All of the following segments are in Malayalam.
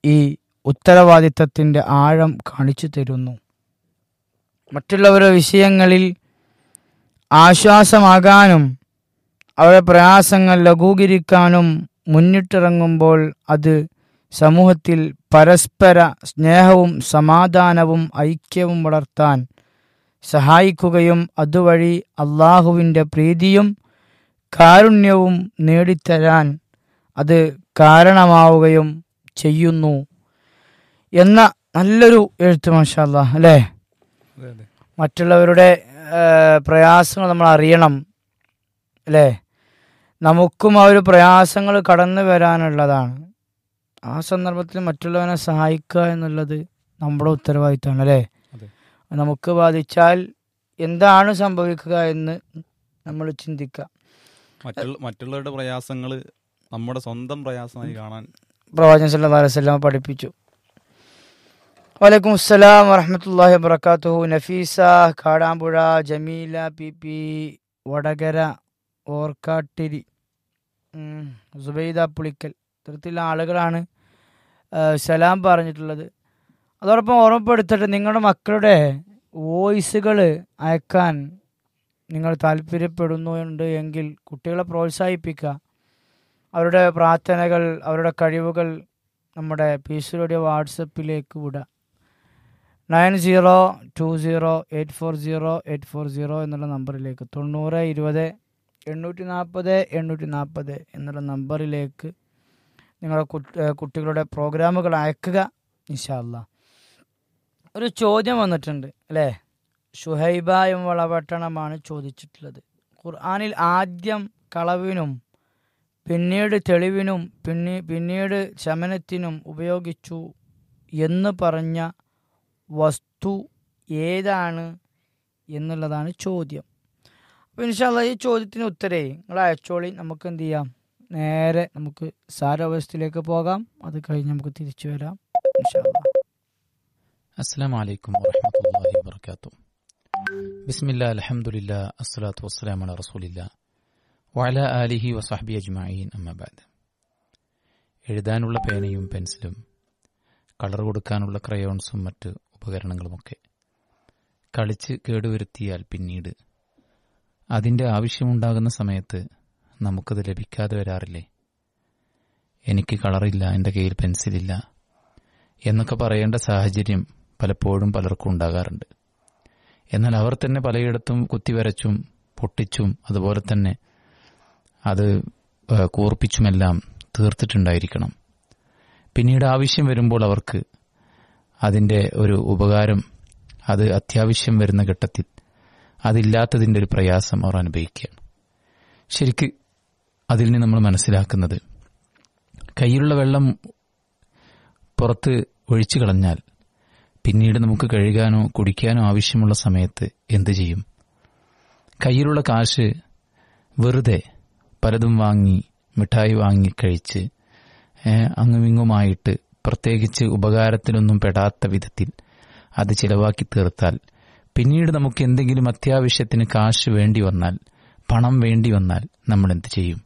ഈ ഉത്തരവാദിത്തത്തിൻ്റെ ആഴം കാണിച്ചു തരുന്നു മറ്റുള്ളവരുടെ വിഷയങ്ങളിൽ ആശ്വാസമാകാനും അവരുടെ പ്രയാസങ്ങൾ ലഘൂകരിക്കാനും മുന്നിട്ടിറങ്ങുമ്പോൾ അത് സമൂഹത്തിൽ പരസ്പര സ്നേഹവും സമാധാനവും ഐക്യവും വളർത്താൻ സഹായിക്കുകയും അതുവഴി അള്ളാഹുവിൻ്റെ പ്രീതിയും കാരുണ്യവും നേടിത്തരാൻ അത് കാരണമാവുകയും ചെയ്യുന്നു എന്ന നല്ലൊരു എഴുത്ത് മാഷാല്ല അല്ലേ അതെ അതെ മറ്റുള്ളവരുടെ ഏഹ്, പ്രയാസങ്ങൾ നമ്മൾ അറിയണം അല്ലേ നമുക്കും ആ ഒരു പ്രയാസങ്ങൾ കടന്നു വരാനുള്ളതാണ് ആ സന്ദർഭത്തിൽ മറ്റുള്ളവനെ സഹായിക്കുക എന്നുള്ളത് നമ്മുടെ ഉത്തരവാദിത്തമാണ് അല്ലേ അതെ. നമുക്ക് ബാധിച്ചാൽ എന്താണ് സംഭവിക്കുക എന്ന് നമ്മൾ ചിന്തിക്കുക മറ്റുള്ള മറ്റുള്ളവരുടെ പ്രയാസങ്ങൾ നമ്മുടെ സ്വന്തം പ്രയാസമായി കാണാൻ പ്രവാചകൻ സല്ലല്ലാഹു അലൈഹി വസല്ലം പഠിപ്പിച്ചു വലൈക്കും അസ്സലാം വറഹമത്തല്ലാഹി വബർക്കാത്തുഹു നഫീസ കാടാമ്പുഴ ജമീല പി പി വടകര ഓർക്കാട്ടിരി ഉം, സുബൈദ പുളിക്കൽ ഇത്തരത്തിലുള്ള ആളുകളാണ് ആ, സലാം പറഞ്ഞിട്ടുള്ളത് അതോടൊപ്പം ഓർമ്മപ്പെടുത്തിട്ട് നിങ്ങളുടെ മക്കളുടെ വോയിസുകൾ അയക്കാൻ നിങ്ങൾ താല്പര്യപ്പെടുന്നുണ്ട് എങ്കിൽ കുട്ടികളെ പ്രോത്സാഹിപ്പിക്കുക അവരുടെ പ്രാർത്ഥനകൾ അവരുടെ കഴിവുകൾ നമ്മുടെ പീസുകളുടെ വാട്സപ്പിലേക്ക് വിടുക nine zero two zero eight four zero eight four zero എന്നുള്ള നമ്പറിലേക്ക് തൊണ്ണൂറ് ഇരുപത് എണ്ണൂറ്റി നാൽപ്പത് എണ്ണൂറ്റി നാൽപ്പത് എന്നുള്ള നമ്പറിലേക്ക് നിങ്ങളുടെ കുട്ടി- ഏഹ് കുട്ടികളുടെ പ്രോഗ്രാമുകൾ അയക്കുക ഇൻഷാല്ല ഒരു ചോദ്യം വന്നിട്ടുണ്ട് അല്ലേ ഷുഹൈബ എം വളപട്ടണമാണ് ചോദിച്ചിട്ടുള്ളത് ഖുർആനിൽ ആദ്യം കളവിനും പിന്നീട് തെളിവിനും പിന്നെ പിന്നീട് ശമനത്തിനും ഉപയോഗിച്ചു എന്ന് പറഞ്ഞ വസ്തു ഏതാണ് എന്നുള്ളതാണ് ചോദ്യം അപ്പോൾ ഇൻഷാല്ല ഈ ചോദ്യത്തിന് ഉത്തരേ നിങ്ങൾ അയച്ചോളി നമുക്ക് എന്ത് ചെയ്യാം നേരെ നമുക്ക് സാരാവസ്ഥയിലേക്ക് പോകാം അത് കഴിഞ്ഞ് നമുക്ക് തിരിച്ചു വരാം ഇൻഷാല്ല അസ്സാം വലൈക്കും വറഹമത്തല്ലാഹി വബർക്കാത്തു ബിസ്മില്ലാ അലഹമുല്ലാ അസ്സലാത്തു വസ്സലാം അല റസൂലില്ല വഅല ആലിഹി വസഹബി അജ്മഈൻ അമ്മബാദ് എഴുതാനുള്ള പേനയും പെൻസിലും കളർ കൊടുക്കാനുള്ള ക്രയോൺസും മറ്റ് ഉപകരണങ്ങളുമൊക്കെ കളിച്ച് കേടുവരുത്തിയാൽ പിന്നീട് അതിൻ്റെ ആവശ്യമുണ്ടാകുന്ന സമയത്ത് നമുക്കത് ലഭിക്കാതെ വരാറില്ലേ എനിക്ക് കളറില്ല എൻ്റെ കയ്യിൽ പെൻസിലില്ല എന്നൊക്കെ പറയേണ്ട സാഹചര്യം പലപ്പോഴും പലർക്കും ഉണ്ടാകാറുണ്ട് എന്നാൽ അവർ തന്നെ പലയിടത്തും കുത്തിവരച്ചും പൊട്ടിച്ചും അതുപോലെ തന്നെ അത് ആ, കൂർപ്പിച്ചുമെല്ലാം തീർത്തിട്ടുണ്ടായിരിക്കണം പിന്നീട് ആവശ്യം വരുമ്പോൾ അവർക്ക് അതിൻ്റെ ഒരു ഉപകാരം അത് അത്യാവശ്യം വരുന്ന ഘട്ടത്തിൽ അതില്ലാത്തതിൻ്റെ ഒരു പ്രയാസം അവർ അനുഭവിക്കുകയാണ് ശരിക്ക് അതിൽ നിന്ന് നമ്മൾ മനസ്സിലാക്കുന്നത് കയ്യിലുള്ള വെള്ളം പുറത്ത് ഒഴിച്ചു കളഞ്ഞാൽ പിന്നീട് നമുക്ക് കഴുകാനോ കുടിക്കാനോ ആവശ്യമുള്ള സമയത്ത് എന്തു ചെയ്യും കയ്യിലുള്ള കാശ് വെറുതെ പലതും വാങ്ങി മിഠായി വാങ്ങി കഴിച്ച് ഏഹ്, അങ്ങുമിങ്ങുമായിട്ട് പ്രത്യേകിച്ച് ഉപകാരത്തിലൊന്നും പെടാത്ത വിധത്തിൽ അത് ചിലവാക്കി തീർത്താൽ പിന്നീട് നമുക്ക് എന്തെങ്കിലും അത്യാവശ്യത്തിന് കാശ് വേണ്ടി വന്നാൽ പണം വേണ്ടി വന്നാൽ നമ്മൾ എന്ത് ചെയ്യും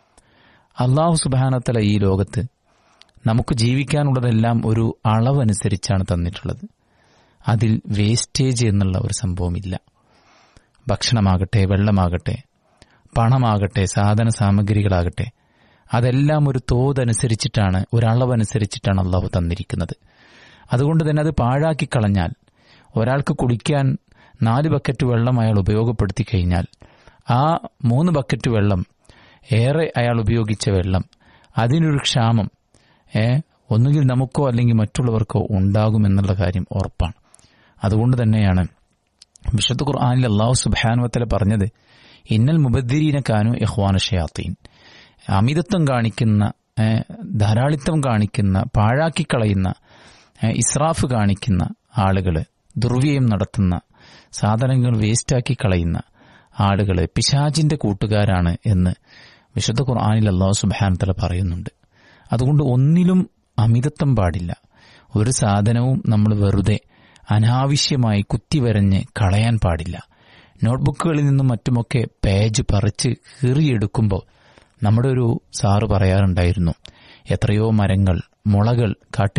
അള്ളാഹു സുബാനത്തല ഈ ലോകത്ത് നമുക്ക് ജീവിക്കാനുള്ളതെല്ലാം ഒരു അളവനുസരിച്ചാണ് തന്നിട്ടുള്ളത് അതിൽ വേസ്റ്റേജ് എന്നുള്ള ഒരു സംഭവമില്ല ഭക്ഷണമാകട്ടെ വെള്ളമാകട്ടെ പണമാകട്ടെ സാധന സാമഗ്രികളാകട്ടെ അതെല്ലാം ഒരു തോതനുസരിച്ചിട്ടാണ് ഒരളവനുസരിച്ചിട്ടാണ് അള്ളാഹു തന്നിരിക്കുന്നത് അതുകൊണ്ട് തന്നെ അത് പാഴാക്കി കളഞ്ഞാൽ ഒരാൾക്ക് കുടിക്കാൻ നാല് ബക്കറ്റ് വെള്ളം അയാൾ ഉപയോഗപ്പെടുത്തി കഴിഞ്ഞാൽ ആ മൂന്ന് ബക്കറ്റ് വെള്ളം ഏറെ അയാൾ ഉപയോഗിച്ച വെള്ളം അതിനൊരു ക്ഷാമം ഏ ഒന്നുകിൽ നമുക്കോ അല്ലെങ്കിൽ മറ്റുള്ളവർക്കോ ഉണ്ടാകുമെന്നുള്ള കാര്യം ഉറപ്പാണ് അതുകൊണ്ട് തന്നെയാണ് വിശുദ്ധ ഖുർആാനിൽ അള്ളാഹു സുബാനുവത്തല പറഞ്ഞത് ഇന്നൽ മുബദ്ദിരീന കാനു യഹ്വാന ഷയാത്തീൻ അമിതത്വം കാണിക്കുന്ന ഏ, ധാരാളിത്തം കാണിക്കുന്ന പാഴാക്കിക്കളയുന്ന ഏ, ഇസ്രാഫ് കാണിക്കുന്ന ആളുകൾ ദുർവ്യയം നടത്തുന്ന സാധനങ്ങൾ വേസ്റ്റാക്കി കളയുന്ന ആളുകൾ പിശാചിന്റെ കൂട്ടുകാരാണ് എന്ന് വിശുദ്ധ ഖുർആാനിൽ അള്ളാഹു സുബാനത്തല പറയുന്നുണ്ട് അതുകൊണ്ട് ഒന്നിലും അമിതത്വം പാടില്ല ഒരു സാധനവും നമ്മൾ വെറുതെ അനാവശ്യമായി കുത്തിവരഞ്ഞ് കളയാൻ പാടില്ല നോട്ട്ബുക്കുകളിൽ നിന്നും മറ്റുമൊക്കെ പേജ് പറിച്ച് കീറിയെടുക്കുമ്പോൾ നമ്മുടെ ഒരു സാറ് പറയാറുണ്ടായിരുന്നു എത്രയോ മരങ്ങൾ മുളകൾ കാട്ടിൽ